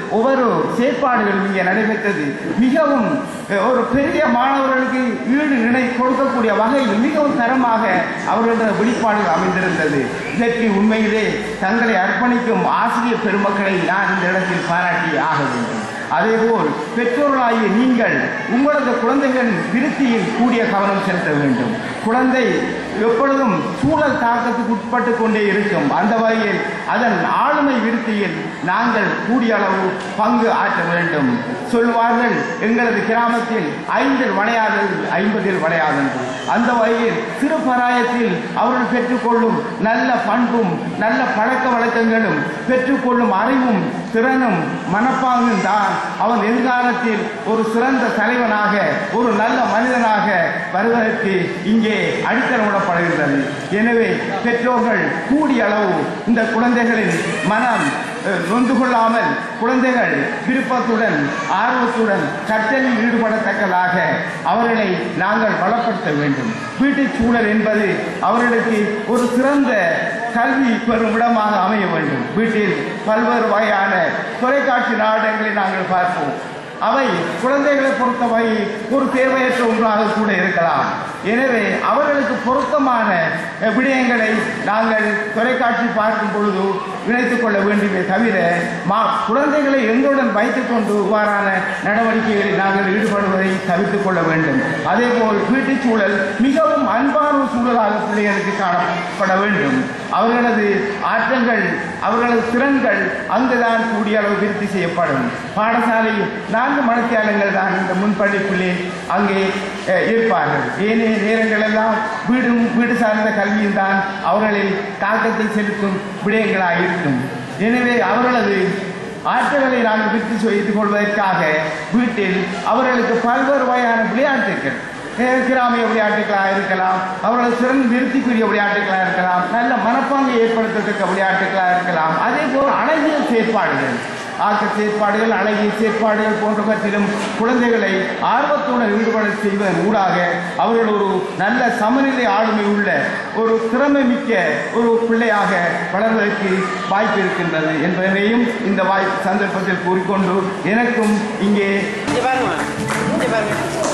ஒவ்வொரு செயற்பாடுகளும் இங்கே நடைபெற்றது மிகவும் அஹ், ஒரு பெரிய மாணவர்களுக்கு ஈடு இணை கொடுக்கக்கூடிய வகையில் மிகவும் தரமாக அவர்களது வெளிப்பாடுகள் அமைந்திருந்தது இதற்கு உண்மையிலே தங்களை அர்ப்பணிக்கும் ஆசிரியர் பெருமக்களை நான் இந்த இடத்தில் பாராட்டி ஆக வேண்டும் அதேபோல் பெற்றோர்களாகிய நீங்கள் உங்களது குழந்தைகளின் விருத்தியில் கூடிய கவனம் செலுத்த வேண்டும் குழந்தை எப்பொழுதும் சூழல் தாக்கத்துக்கு உட்பட்டு கொண்டே இருக்கும் அந்த வகையில் அதன் ஆளுமை விருத்தியில் நாங்கள் கூடிய அளவு பங்கு ஆற்ற வேண்டும் சொல்வார்கள் எங்களது கிராமத்தில் ஐந்தில் வளையாதது ஐம்பதில் வளையாதென்று அந்த வகையில் சிறு பராயத்தில் அவர்கள் பெற்றுக்கொள்ளும் நல்ல பண்பும் நல்ல பழக்க வழக்கங்களும் பெற்றுக்கொள்ளும் அறிவும் திறனும் மனப்பாங்கும் தான் அவன் எதிர்காலத்தில் ஒரு சிறந்த தலைவனாக ஒரு நல்ல மனிதனாக வருவதற்கு இங்கே அடித்தளமிடப்படுகின்றது எனவே பெற்றோர்கள் கூடிய அளவு இந்த குழந்தைகளின் மனம் அஹ், நொந்து கொள்ளாமல் குழந்தைகள் விருப்பத்துடன் ஆர்வத்துடன் கற்றலில் ஈடுபடத்தக்கதாக அவர்களை நாங்கள் வளப்படுத்த வேண்டும் வீட்டுச் சூழல் என்பது அவர்களுக்கு ஒரு சிறந்த கல்வி பெறும் இடமாக அமைய வேண்டும் வீட்டில் பல்வேறு வகையான தொலைக்காட்சி நாடகங்களை நாங்கள் பார்ப்போம் அவை குழந்தைகளை பொறுத்தவரை ஒரு தேவையற்ற ஒன்றாக கூட இருக்கலாம் எனவே அவர்களுக்கு பொருத்தமான அஹ், விடயங்களை நாங்கள் தொலைக்காட்சி பார்க்கும் பொழுது இணைத்துக் கொள்ள வேண்டுமே தவிர மா குழந்தைகளை எங்களுடன் வைத்துக் கொண்டு இவ்வாறான நடவடிக்கைகளில் நாங்கள் ஈடுபடுவதை தவிர்த்துக் கொள்ள வேண்டும் அதேபோல் வீட்டுச் சூழல் மிகவும் அன்பான ஒரு சூழலாக பிள்ளைகளுக்கு காணப்பட வேண்டும் அவர்களது ஆற்றங்கள் அவர்களது திறன்கள் அங்குதான் கூடிய அளவு விருத்தி செய்யப்படும் பாடசாலையில் நான்கு மனத்தியாளங்கள் தான் இந்த முன்பள்ளிக்குள்ளே அங்கே அஹ், இருப்பார்கள் ஏனைய நேரங்கள் எல்லாம் வீடும் வீடு சார்ந்த கல்வியும் தான் அவர்களில் தாக்கத்தை செலுத்தும் விடயங்களாக இருக்கும் எனவே அவர்களது ஆற்றல்களை நாங்கள் விருத்தி செய்து கொள்வதற்காக வீட்டில் அவர்களுக்கு பல்வேறு வகையான விளையாட்டுகள் அஹ், கிராமிய விளையாட்டுகளாக இருக்கலாம் அவர்களது சிறந்த விருத்திக்குரிய விளையாட்டுகளாக இருக்கலாம் நல்ல மனப்பாங்கை ஏற்படுத்தத்தக்க விளையாட்டுகளாக இருக்கலாம் அதே போல் அழகிய செயற்பாடுகள் ஆக்க செயற்பாடுகள் அழகிய செயற்பாடுகள் போன்றவற்றிலும் குழந்தைகளை ஆர்வத்துடன் ஈடுபட செய்வதன் ஊடாக அவர்கள் ஒரு நல்ல சமநிலை ஆளுமை உள்ள ஒரு திறமை மிக்க ஒரு பிள்ளையாக வளர்வதற்கு வாய்ப்பு இருக்கின்றது என்பதனையும் இந்த வாய்ப்பு சந்தர்ப்பத்தில் கூறிக்கொண்டு எனக்கும் இங்கே இங்க பாருங்க இங்க பாருங்க